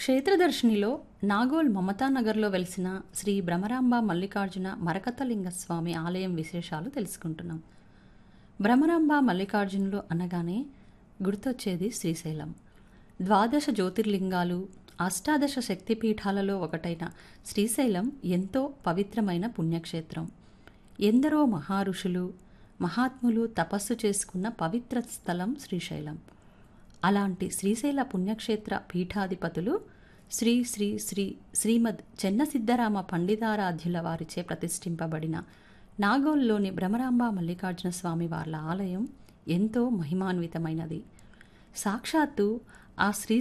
క్షేత్రదర్శినిలో నాగోల్ మమతానగర్లో వెలిసిన శ్రీ భ్రమరాంబ మల్లికార్జున మరకతలింగ స్వామి ఆలయం విశేషాలు తెలుసుకుంటున్నాం భ్రమరాంబ మల్లికార్జునులు అనగానే గుర్తొచ్చేది శ్రీశైలం ద్వాదశ జ్యోతిర్లింగాలు అష్టాదశ శక్తిపీఠాలలో ఒకటైన శ్రీశైలం ఎంతో పవిత్రమైన పుణ్యక్షేత్రం ఎందరో మహారుషులు మహాత్ములు తపస్సు చేసుకున్న పవిత్ర స్థలం శ్రీశైలం అలాంటి శ్రీశైల పుణ్యక్షేత్ర పీఠాధిపతులు శ్రీ శ్రీ శ్రీ శ్రీమద్ చెన్నసిద్ధరామ పండితారాధ్యుల వారిచే ప్రతిష్ఠింపబడిన నాగోల్లోని భ్రమరాంబ మల్లికార్జున స్వామి వాళ్ళ ఆలయం ఎంతో మహిమాన్వితమైనది సాక్షాత్తు ఆ శ్రీ